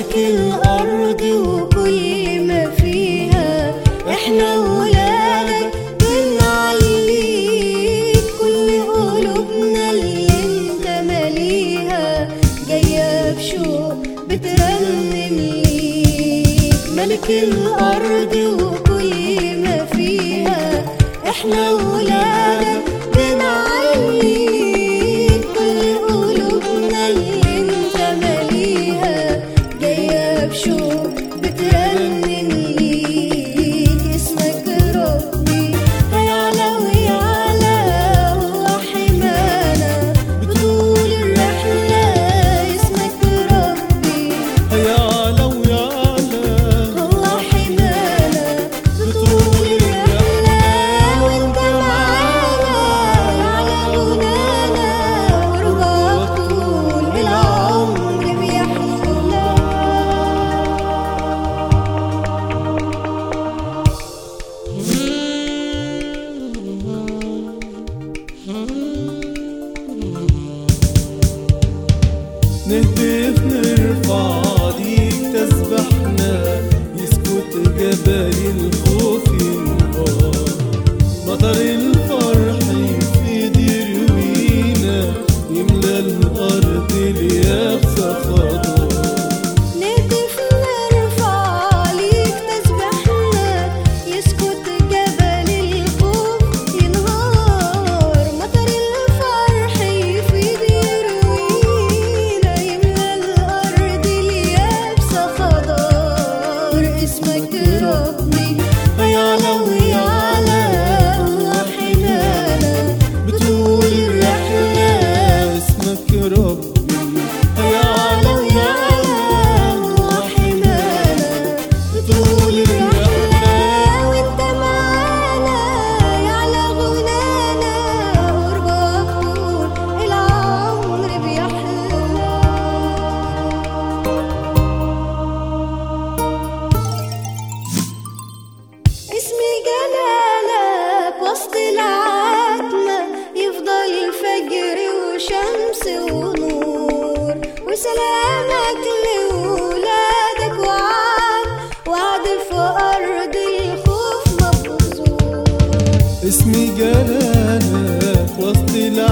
ملك الأرض وكل ما فيها احنا ولادك بنعليك كل قلوبنا اللي انت ماليها جاية بشوق بترنم ليك ملك الأرض وكل ما فيها احنا ولادك بنعليك كل قلوبنا اللي انت ماليها جاية بشوق بترنم ليك اسمك ربي هيعلى ويعلى هو حمانا بطول الرحلة اسمك ربي هيعلى ويعلى هو حمانا بطول الرحلة وانت معانا على غنانا ورباك طول العمر بيحلى نهتف نرفع ليك تسبحنا يسكت جبل الخوف ينهار مطر الفرح يفيد يروينا يملى الأرض اليابسة خضار نهتف نرفع ليك تسبحنا يسكت جبل الخوف ينهار مطر الفرح يفيد يروينا يملى الأرض اليابسة خضار اسمك ربي هيعلى ويعلى هو حمانا بطول الرحلة اسمك ربي هيعلى ويعلى هو حمانا بطول الرحلة وانت معانا يعلى غنانا قربك طول العمر بيحلى اسمي جلالك وسط العتمة يفضل الفجر وشمس ونور وسلامك لولادك وعد وعد في أرض الخوف مبذور اسمي جلالك وسط العالم